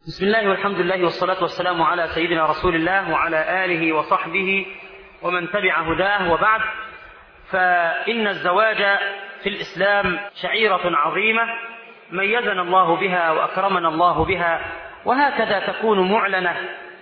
بسم الله والحمد لله والصلاة والسلام على سيدنا رسول الله وعلى آله وصحبه ومن تبع هداه وبعد فإن الزواج في الإسلام شعيرة عظيمة ميزنا الله بها وأكرمنا الله بها وهكذا تكون معلنة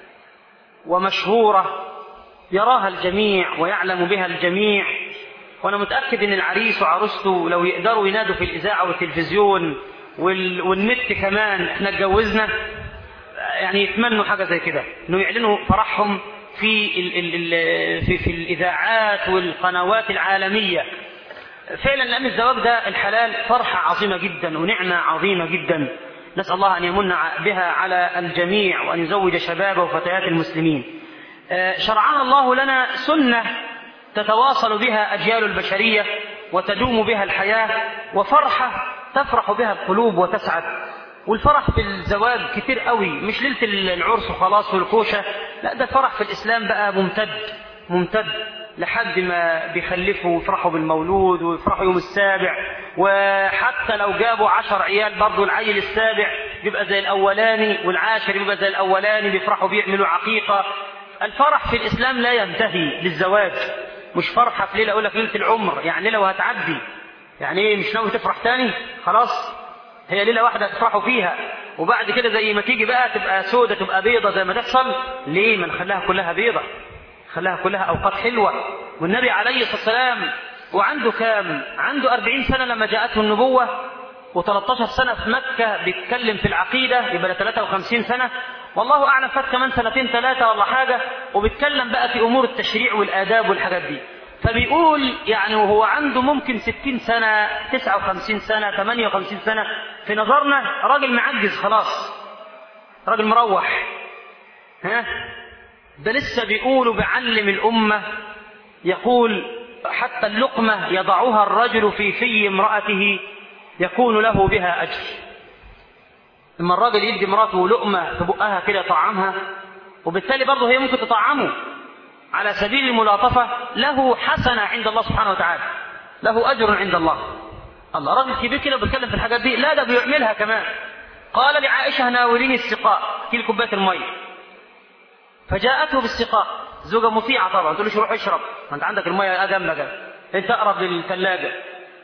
ومشهورة يراها الجميع ويعلم بها الجميع وأنا متأكد أن العريس وعروسته لو يقدروا ينادوا في الإذاعة والتلفزيون وال... والنت كمان احنا اتجوزنا يعني يتمنوا حاجة زي كده انه يعلنوا فرحهم في ال... ال... ال... في في الإذاعات والقنوات العالمية فعلا لأن الزواج ده الحلال فرحة عظيمة جدا ونعمة عظيمة جدا نسأل الله أن يمن بها على الجميع وأن يزوج شباب وفتيات المسلمين شرعها الله لنا سنة تتواصل بها أجيال البشرية وتدوم بها الحياة وفرحة تفرح بها القلوب وتسعد والفرح في الزواج كتير قوي مش ليلة العرس وخلاص والكوشة لا ده الفرح في الإسلام بقى ممتد ممتد لحد ما بيخلفوا ويفرحوا بالمولود ويفرحوا يوم السابع وحتى لو جابوا عشر عيال برضه العيل السابع بيبقى زي الأولاني والعاشر بيبقى زي الأولاني بيفرحوا بيعملوا عقيقة الفرح في الإسلام لا ينتهي للزواج مش فرحة في ليلة أقول لك ليلة العمر يعني ليلة وهتعدي يعني إيه مش ناوي تفرح تاني خلاص هي ليلة واحدة تفرحوا فيها وبعد كده زي ما تيجي بقى تبقى سودة تبقى بيضة زي ما تحصل ليه ما نخليها كلها بيضة خلاها كلها أوقات حلوة والنبي عليه الصلاة والسلام وعنده كام عنده أربعين سنة لما جاءته النبوة و13 سنة في مكة بيتكلم في العقيدة يبقى 53 سنة والله أعلم فات كمان سنتين ثلاثة ولا حاجة وبيتكلم بقى في أمور التشريع والآداب والحاجات دي فبيقول يعني وهو عنده ممكن 60 سنة 59 سنة 58 سنة في نظرنا راجل معجز خلاص راجل مروح ها ده لسه بيقولوا بعلم الأمة يقول حتى اللقمة يضعها الرجل في في امرأته يكون له بها أجر لما الراجل يدي مراته لقمة في بقها كده طعمها وبالتالي برضه هي ممكن تطعمه على سبيل الملاطفة له حسنة عند الله سبحانه وتعالى له أجر عند الله الله راجل كبير كده بيتكلم في الحاجات دي لا ده بيعملها كمان قال لعائشة ناوليني السقاء كيل كوباية المية فجاءته بالسقاء زوجة مطيعة طبعا تقول له روح اشرب ما انت عندك المية جنبك انت اقرب للثلاجة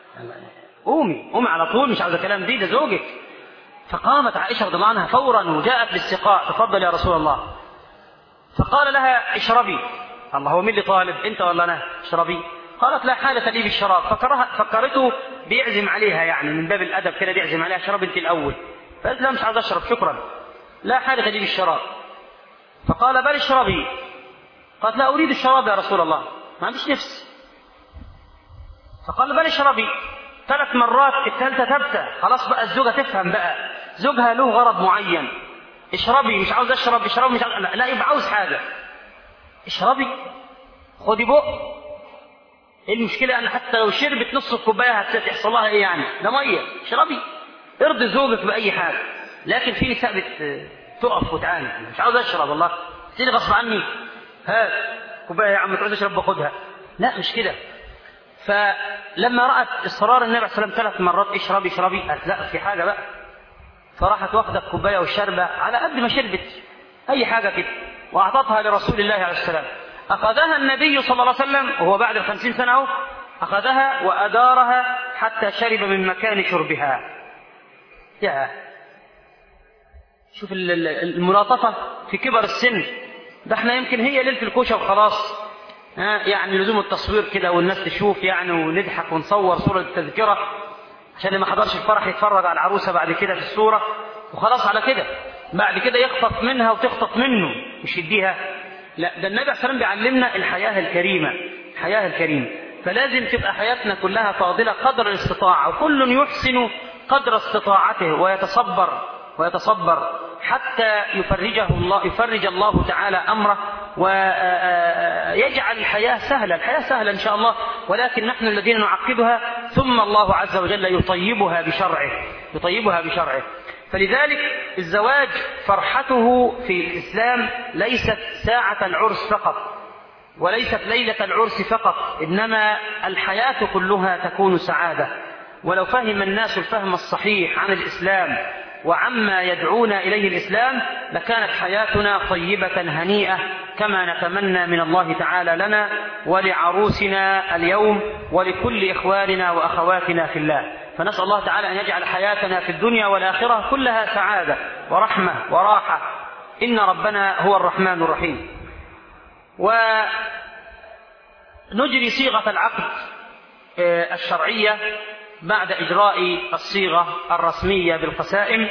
قومي قومي على طول مش عاوزة كلام دي ده زوجك فقامت عائشة رضي الله عنها فورا وجاءت للسقاء تفضل يا رسول الله فقال لها اشربي الله هو مين اللي طالب انت ولا انا اشربي قالت لا حالة لي بالشراب فكرها فكرته بيعزم عليها يعني من باب الادب كده بيعزم عليها شرب انت الاول فقالت لا مش عاوز اشرب شكرا لا حالة لي بالشراب فقال بل اشربي قالت لا اريد الشراب يا رسول الله ما عنديش نفس فقال بل اشربي ثلاث مرات الثالثة ثابتة خلاص بقى الزوجة تفهم بقى زوجها له غرض معين اشربي مش عاوز اشرب اشربي مش عاوز لا, لا يبقى عاوز حاجة اشربي خدي بق ايه المشكلة ان حتى لو شربت نص الكوباية هتحصل لها ايه يعني ده مية اشربي ارضي زوجك بأي حاجة لكن في نساء بت... تقف وتعاني مش عاوز اشرب والله سيدي غصب عني هات كوبايه يا عم تعوز اشرب باخدها لا مش كده فلما رأت إصرار النبي عليه الصلاة والسلام ثلاث مرات اشربي اشربي قالت لا في حاجة بقى فراحت واخدة الكوباية والشربة على قد ما شربت أي حاجة كده وأعطتها لرسول الله عليه السلام أخذها النبي صلى الله عليه وسلم وهو بعد الخمسين سنة أهو أخذها وأدارها حتى شرب من مكان شربها يا شوف الملاطفة في كبر السن ده احنا يمكن هي ليلة الكوشة وخلاص ها يعني لزوم التصوير كده والناس تشوف يعني ونضحك ونصور صورة التذكرة عشان اللي ما حضرش الفرح يتفرج على العروسة بعد كده في الصورة وخلاص على كده بعد كده يخطف منها وتخطف منه مش يديها لا ده النبي عليه الصلاة والسلام بيعلمنا الحياة الكريمة الحياة الكريمة فلازم تبقى حياتنا كلها فاضلة قدر الاستطاعة وكل يحسن قدر استطاعته ويتصبر ويتصبر حتى يفرجه الله يفرج الله تعالى امره ويجعل الحياه سهله، الحياه سهله ان شاء الله ولكن نحن الذين نعقدها ثم الله عز وجل يطيبها بشرعه، يطيبها بشرعه. فلذلك الزواج فرحته في الاسلام ليست ساعه العرس فقط وليست ليله العرس فقط، انما الحياه كلها تكون سعاده. ولو فهم الناس الفهم الصحيح عن الاسلام وعما يدعونا إليه الإسلام لكانت حياتنا طيبة هنيئة كما نتمنى من الله تعالى لنا ولعروسنا اليوم ولكل إخواننا وأخواتنا في الله فنسأل الله تعالى أن يجعل حياتنا في الدنيا والآخرة كلها سعادة ورحمة وراحة إن ربنا هو الرحمن الرحيم ونجري صيغة العقد الشرعية بعد إجراء الصيغة الرسمية بالقسائم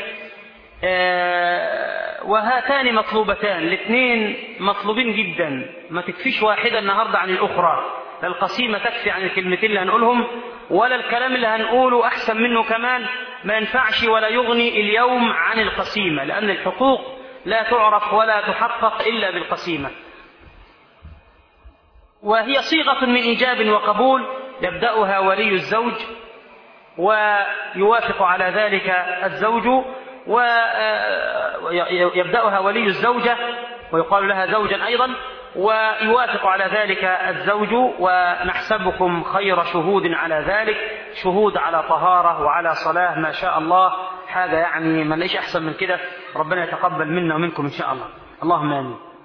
وهاتان مطلوبتان الاثنين مطلوبين جدا ما تكفيش واحدة النهاردة عن الأخرى لا القسيمة تكفي عن الكلمتين اللي هنقولهم ولا الكلام اللي هنقوله أحسن منه كمان ما ينفعش ولا يغني اليوم عن القسيمة لأن الحقوق لا تعرف ولا تحقق إلا بالقسيمة وهي صيغة من إيجاب وقبول يبدأها ولي الزوج ويوافق على ذلك الزوج ويبدأها ولي الزوجة ويقال لها زوجا أيضا ويوافق على ذلك الزوج ونحسبكم خير شهود على ذلك شهود على طهارة وعلى صلاة ما شاء الله حاجة يعني ما ليش أحسن من كده ربنا يتقبل منا ومنكم إن شاء الله اللهم آمين